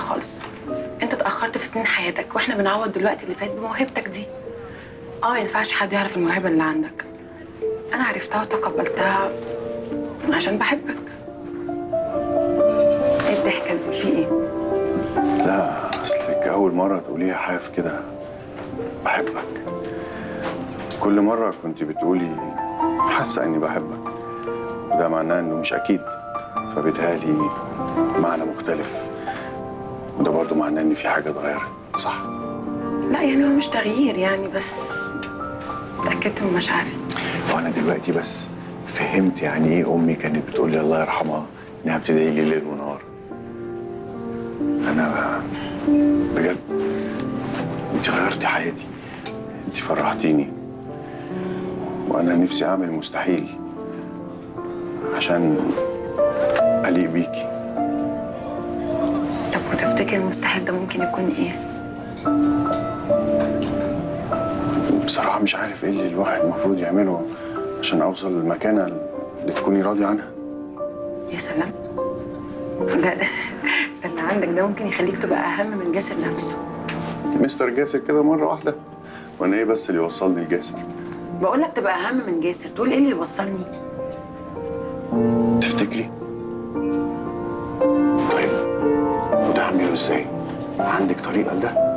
خالص انت اتاخرت في سنين حياتك واحنا بنعوض دلوقتي اللي فات بموهبتك دي اه ما ينفعش حد يعرف الموهبه اللي عندك انا عرفتها وتقبلتها عشان بحبك ايه الضحكه دي في ايه لا اصلك اول مره تقوليها حاف كده بحبك كل مره كنت بتقولي حاسه اني بحبك وده معناه انه مش اكيد فبيتهيألي معنى مختلف وده برضو معناه ان في حاجه اتغيرت صح لا يعني هو مش تغيير يعني بس اتاكدت من مشاعري وانا دلوقتي بس فهمت يعني ايه امي كانت بتقول لي الله يرحمها انها بتدعي لي ليل ونهار انا بجد انت غيرتي حياتي انت فرحتيني وانا نفسي اعمل المستحيل عشان اليق بيكي طب وتفتكر المستحيل ده ممكن يكون ايه بصراحه مش عارف ايه اللي الواحد المفروض يعمله عشان اوصل للمكانه اللي تكوني راضيه عنها يا سلام ده ده اللي عندك ده ممكن يخليك تبقى اهم من جاسر نفسه مستر جاسر كده مره واحده وانا ايه بس اللي وصلني لجاسر بقول لك تبقى اهم من جاسر تقول ايه اللي يوصلني تفتكري طيب وده اعمله ازاي عندك طريقه لده